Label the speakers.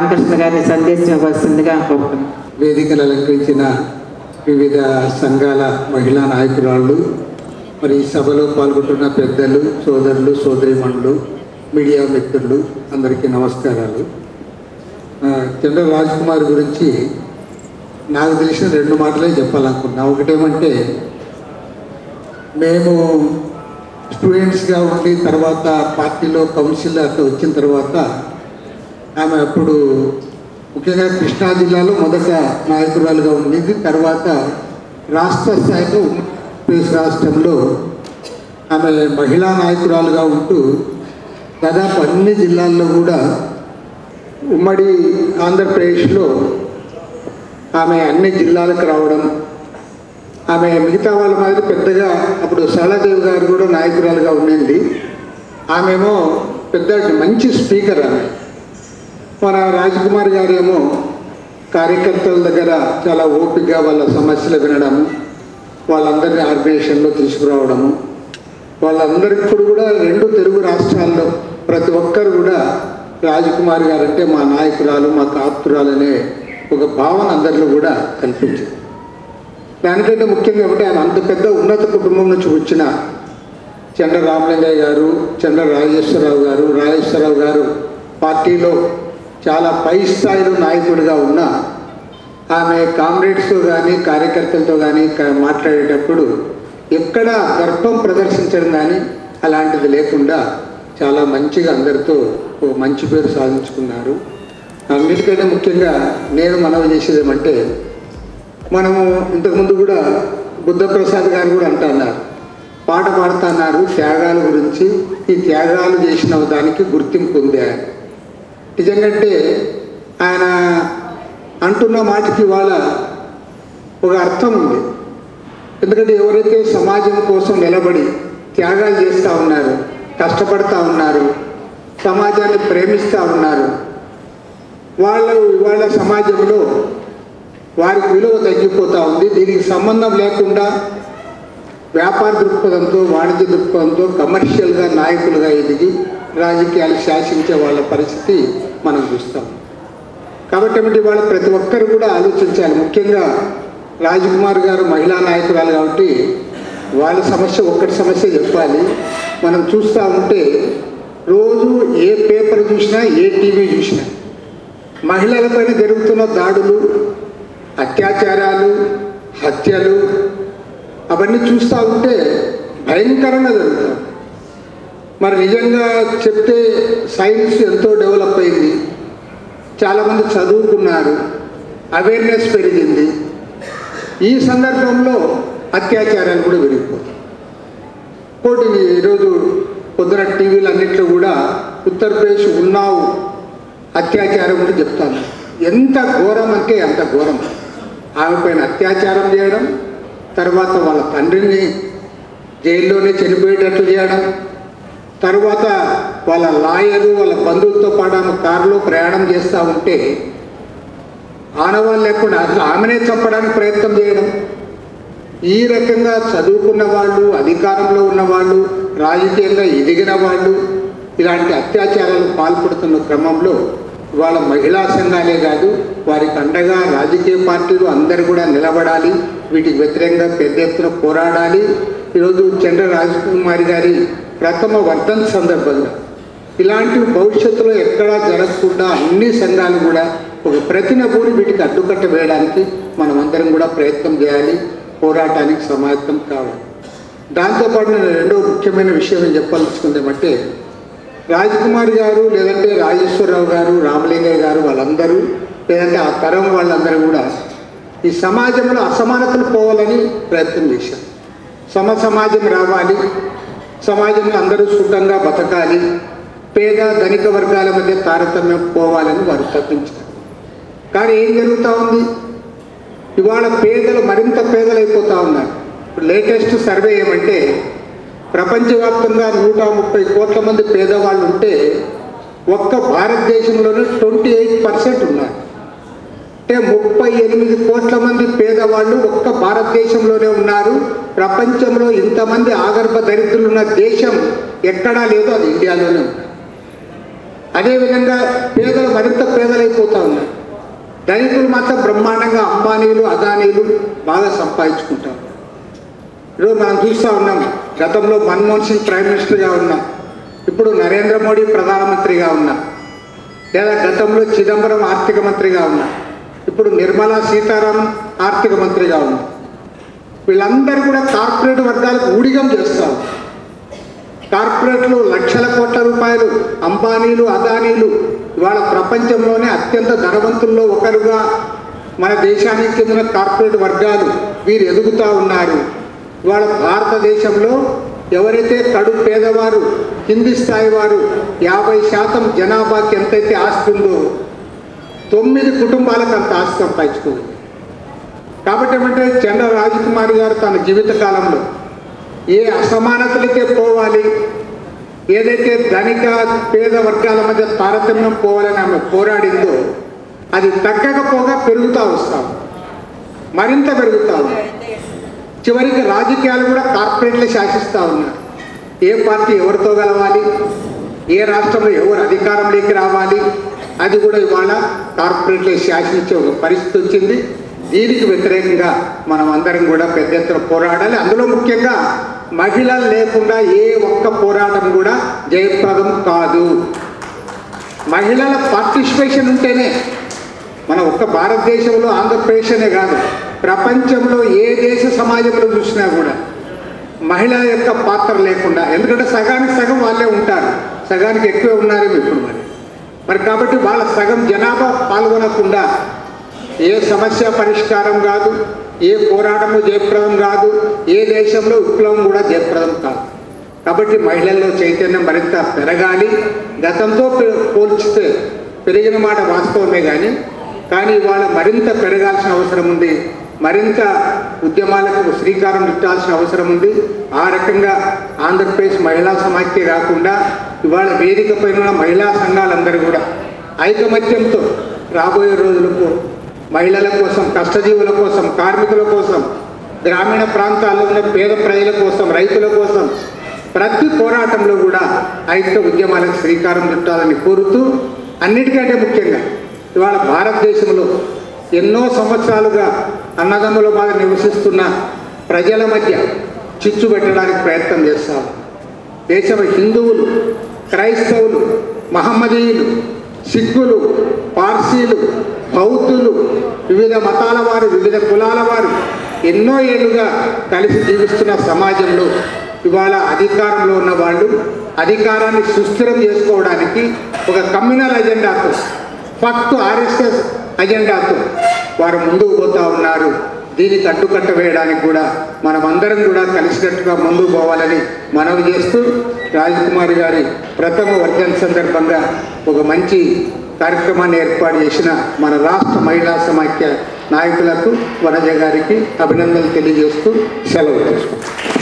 Speaker 1: రామకృష్ణ గారిని సందేశం ఇవ్వాల్సిందిగా కోరుతున్నాను
Speaker 2: వేదికలు అలంకరించిన వివిధ సంఘాల మహిళా నాయకురాళ్ళు మరి ఈ సభలో పాల్గొంటున్న పెద్దలు సోదరులు సోదరిమణులు మీడియా మిత్రులు అందరికీ నమస్కారాలు ఆ, జనరల్ రాజ్ కుమార్ గురించి నాకు తెలిసిన రెండు మాటలే చెప్పాలనుకున్నా ఒకటేమంటే మేము స్టూడెంట్స్గా ఉండి తర్వాత పార్టీలో కౌన్సిల్ అట్లా వచ్చిన తర్వాత ఆమె అప్పుడు ముఖ్యంగా కృష్ణా జిల్లాలో మొదట నాయకురాలుగా ఉండేది తర్వాత రాష్ట్ర స్థాయిలో ఉమ్మడి రాష్ట్రంలో ఆమె మహిళా నాయకురాలుగా ఉంటూ దాదాపు అన్ని జిల్లాల్లో కూడా ఉమ్మడి ఆంధ్రప్రదేశ్లో ఆమె అన్ని జిల్లాలకు రావడం ఆమె మిగతా వాళ్ళ మాదిరి పెద్దగా అప్పుడు సరళాదేవి గారు కూడా నాయకురాలుగా ఉండింది ఆమెమో పెద్ద మంచి స్పీకర్ ఆమె మన రాజకుమార్ గారేమో కార్యకర్తల దగ్గర చాలా ఓపికగా వాళ్ళ సమస్యలు వినడము వాళ్ళందరినీ ఆర్గనైజేషన్లో తీసుకురావడము వాళ్ళందరికీ కూడా రెండు తెలుగు రాష్ట్రాల్లో ప్రతి ఒక్కరు కూడా రాజకుమార్ గారు అంటే మా నాయకురాలు మా కాపురాలనే ఒక భావన అందరిలో కూడా కల్పించింది దానికంటే ముఖ్యంగా ఏమిటి ఆయన అంత పెద్ద ఉన్నత కుటుంబం నుంచి వచ్చిన చంద్ర రామలింగయ్య గారు చంద్ర రాజేశ్వరరావు గారు రాజేశ్వరరావు గారు పార్టీలో చాలా పై స్థాయిలో నాయకుడిగా ఉన్న ఆమె కామ్రేడ్స్తో కానీ కార్యకర్తలతో కానీ క- మాట్లాడేటప్పుడు ఎక్కడ గర్భం ప్రదర్శించడం కానీ అలాంటిది లేకుండా చాలా మంచిగా అందరితో ఒక మంచి పేరు సాధించుకున్నారు అన్నిటికంటే ముఖ్యంగా నేను మనవి చేసేది ఏమంటే మనము ఇంతకుముందు కూడా బుద్ధప్రసాద్ గారు కూడా అంటున్నారు పాట పాడుతున్నారు త్యాగాల గురించి ఈ త్యాగాలు చేసిన దానికి గుర్తింపు ఉంది ఆయన నిజంగంటే ఆయన అంటున్న మాటకి ఇవాళ ఒక అర్థం ఉంది ఎందుకంటే ఎవరైతే సమాజం కోసం నిలబడి త్యాగాలు చేస్తూ ఉన్నారు కష్టపడతా ఉన్నారు సమాజాన్ని ప్రేమిస్తూ ఉన్నారు వాళ్ళు ఇవాళ సమాజంలో వారికి విలువ తగ్గిపోతూ ఉంది దీనికి సంబంధం లేకుండా వ్యాపార దృక్పథంతో వాణిజ్య దృక్పథంతో కమర్షియల్గా నాయకులుగా ఎదిగి రాజకీయాలు శాసించే వాళ్ళ పరిస్థితి మనం చూస్తాం కాబట్టి ఏమిటి వాళ్ళ ప్రతి ఒక్కరు కూడా ఆలోచించాలి ముఖ్యంగా రాజకుమార్ గారు మహిళా నాయకురాలు కాబట్టి వాళ్ళ సమస్య ఒక్కటి సమస్య చెప్పాలి మనం చూస్తూ ఉంటే రోజు ఏ పేపర్ చూసినా ఏ టీవీ చూసినా మహిళలపైన జరుగుతున్న దాడులు అత్యాచారాలు హత్యలు అవన్నీ చూస్తూ ఉంటే భయంకరంగా జరుగుతాయి మరి నిజంగా చెప్తే సైన్స్ ఎంతో డెవలప్ అయింది చాలామంది చదువుకున్నారు అవేర్నెస్ పెరిగింది ఈ సందర్భంలో అత్యాచారాలు కూడా పెరిగిపోతాయి కోటి ఈరోజు పొద్దున టీవీలు అన్నింటిలో కూడా ఉత్తరప్రదేశ్ ఉన్నావు అత్యాచారం కూడా చెప్తాను ఎంత ఘోరం అంటే అంత ఘోరం ఆమె పైన అత్యాచారం చేయడం తర్వాత వాళ్ళ తండ్రిని జైల్లోనే చనిపోయేటట్లు చేయడం తర్వాత వాళ్ళ లాయరు వాళ్ళ బంధువులతో పాటు ఆమె కారులో ప్రయాణం చేస్తూ ఉంటే ఆనవాళ్ళు లేకుండా అసలు ఆమెనే చంపడానికి ప్రయత్నం చేయడం ఈ రకంగా చదువుకున్న వాళ్ళు అధికారంలో ఉన్న వాళ్ళు రాజకీయంగా ఎదిగిన వాళ్ళు ఇలాంటి అత్యాచారాలు పాల్పడుతున్న క్రమంలో వాళ్ళ మహిళా సంఘాలే కాదు వారికి అండగా రాజకీయ పార్టీలు అందరూ కూడా నిలబడాలి వీటికి వ్యతిరేకంగా పెద్ద ఎత్తున పోరాడాలి ఈరోజు చంద్ర రాజకుమారి గారి ప్రథమ వర్ధన్ సందర్భంగా ఇలాంటివి భవిష్యత్తులో ఎక్కడా జరగకుండా అన్ని సంఘాలు కూడా ఒక ప్రతినబూని వీటికి అడ్డుకట్ట వేయడానికి మనం అందరం కూడా ప్రయత్నం చేయాలి పోరాటానికి సమాయత్తం కావాలి దాంతోపాటు నేను రెండో ముఖ్యమైన విషయం ఏం చెప్పాల్సింది ఏమంటే రాజకుమారి గారు లేదంటే రాజేశ్వరరావు గారు రామలింగయ్య గారు వాళ్ళందరూ లేదంటే ఆ తరం వాళ్ళందరూ కూడా ఈ సమాజంలో అసమానతలు పోవాలని ప్రయత్నం చేశారు సమ సమాజం రావాలి సమాజంలో అందరూ సుఖంగా బతకాలి పేద ధనిక వర్గాల మధ్య తారతమ్యం పోవాలని వారు తప్పించారు కానీ ఏం జరుగుతూ ఉంది ఇవాళ పేదలు మరింత పేదలైపోతూ ఉన్నారు ఇప్పుడు లేటెస్ట్ సర్వే ఏమంటే ప్రపంచవ్యాప్తంగా నూట ముప్పై కోట్ల మంది పేదవాళ్ళు ఉంటే ఒక్క భారతదేశంలోనే ట్వంటీ ఎయిట్ పర్సెంట్ ఉన్నారు అంటే ముప్పై ఎనిమిది కోట్ల మంది పేదవాళ్ళు ఒక్క భారతదేశంలోనే ఉన్నారు ప్రపంచంలో ఇంతమంది ఆగర్భ దరిద్రులు ఉన్న దేశం ఎక్కడా లేదో అది ఇండియాలోనే ఉంది అదేవిధంగా పేదలు మరింత పేదలైపోతూ ఉన్నారు ధనికులు మాత్రం బ్రహ్మాండంగా అంబానీలు అదానీలు బాగా సంపాదించుకుంటారు ఈరోజు మనం చూస్తూ ఉన్నాం గతంలో మన్మోహన్ సింగ్ ప్రైమ్ మినిస్టర్గా ఉన్నాం ఇప్పుడు నరేంద్ర మోడీ ప్రధానమంత్రిగా ఉన్నా లేదా గతంలో చిదంబరం ఆర్థిక మంత్రిగా ఉన్నా ఇప్పుడు నిర్మలా సీతారామన్ ఆర్థిక మంత్రిగా ఉన్నా వీళ్ళందరూ కూడా కార్పొరేట్ వర్గాలకు ఊడిగం చేస్తారు కార్పొరేట్లు లక్షల కోట్ల రూపాయలు అంబానీలు అదానీలు ఇవాళ ప్రపంచంలోనే అత్యంత ధనవంతుల్లో ఒకరుగా మన దేశానికి చెందిన కార్పొరేట్ వర్గాలు వీరు ఎదుగుతూ ఉన్నారు ఇవాళ భారతదేశంలో ఎవరైతే కడు పేదవారు కింది స్థాయి వారు యాభై శాతం జనాభాకి ఎంతైతే ఆస్తి ఉందో తొమ్మిది కుటుంబాలకు అంత ఆస్తి సంపాదించుకుంది కాబట్టి ఏమంటే చంద్ర రాజకుమారి గారు తన జీవిత కాలంలో ఏ అసమానతలకే పోవాలి ఏదైతే ధనిక పేద వర్గాల మధ్య తారతమ్యం పోవాలని ఆమె పోరాడిందో అది తగ్గకపోగా పెరుగుతూ వస్తాం మరింత పెరుగుతా ఉంది చివరికి రాజకీయాలు కూడా కార్పొరేట్లు శాసిస్తూ ఉన్నారు ఏ పార్టీ ఎవరితో కలవాలి ఏ రాష్ట్రంలో ఎవరు అధికారంలోకి రావాలి అది కూడా ఇవాళ కార్పొరేట్లు శాసించే ఒక పరిస్థితి వచ్చింది దీనికి వ్యతిరేకంగా మనం అందరం కూడా పెద్ద ఎత్తున పోరాడాలి అందులో ముఖ్యంగా మహిళలు లేకుండా ఏ ఒక్క పోరాటం కూడా జయప్రదం కాదు మహిళల పార్టిసిపేషన్ ఉంటేనే మన ఒక్క భారతదేశంలో ఆంధ్రప్రదేశ్ అనే కాదు ప్రపంచంలో ఏ దేశ సమాజంలో చూసినా కూడా మహిళ యొక్క పాత్ర లేకుండా ఎందుకంటే సగానికి సగం వాళ్ళే ఉంటారు సగానికి ఎక్కువ ఉన్నారేమో ఇప్పుడు మరి మరి కాబట్టి వాళ్ళ సగం జనాభా పాల్గొనకుండా ఏ సమస్య పరిష్కారం కాదు ఏ పోరాటము జయప్రదం కాదు ఏ దేశంలో విప్లవం కూడా జయప్రదం కాదు కాబట్టి మహిళల్లో చైతన్యం మరింత పెరగాలి గతంతో పే- పోల్చితే పెరిగిన మాట వాస్తవమే కానీ కానీ ఇవాళ మరింత పెరగాల్సిన అవసరం ఉంది మరింత ఉద్యమాలకు శ్రీకారం చుట్టాల్సిన అవసరం ఉంది ఆ రకంగా ఆంధ్రప్రదేశ్ మహిళా సమాఖ్య కాకుండా ఇవాళ వేదిక పైన ఉన్న మహిళా సంఘాలందరూ కూడా ఐకమత్యంతో రాబోయే రోజులకు మహిళల కోసం కష్టజీవుల కోసం కార్మికుల కోసం గ్రామీణ ప్రాంతాల్లో ఉన్న పేద ప్రజల కోసం రైతుల కోసం ప్రతి పోరాటంలో కూడా ఐక్య ఉద్యమాలకు శ్రీకారం చుట్టాలని కోరుతూ అన్నిటికంటే ముఖ్యంగా ఇవాళ భారతదేశంలో ఎన్నో సంవత్సరాలుగా అన్నదమ్ముల బాగా నివసిస్తున్న ప్రజల మధ్య చిచ్చు పెట్టడానికి ప్రయత్నం చేస్తాం దేశం హిందువులు క్రైస్తవులు మహమ్మదీయులు సిక్కులు పార్సీలు బౌద్ధులు వివిధ మతాల వారు వివిధ కులాల వారు ఎన్నో ఏళ్ళుగా కలిసి జీవిస్తున్న సమాజంలో ఇవాళ అధికారంలో ఉన్న వాళ్ళు అధికారాన్ని సుస్థిరం చేసుకోవడానికి ఒక కమ్యూనల్ అజెండాతో ఫక్తు ఆర్ఎస్ఎస్ అజెండాతో వారు ముందుకు పోతా ఉన్నారు దీనికి అడ్డుకట్ట వేయడానికి కూడా మనమందరం కూడా కలిసికట్టుగా ముందుకు పోవాలని మనవి చేస్తూ రాజకుమారి గారి ప్రథమ వర్ధన్ సందర్భంగా ఒక మంచి కార్యక్రమాన్ని ఏర్పాటు చేసిన మన రాష్ట్ర మహిళా సమాఖ్య నాయకులకు వనజ గారికి అభినందనలు తెలియజేస్తూ సెలవు తీసుకుంటాం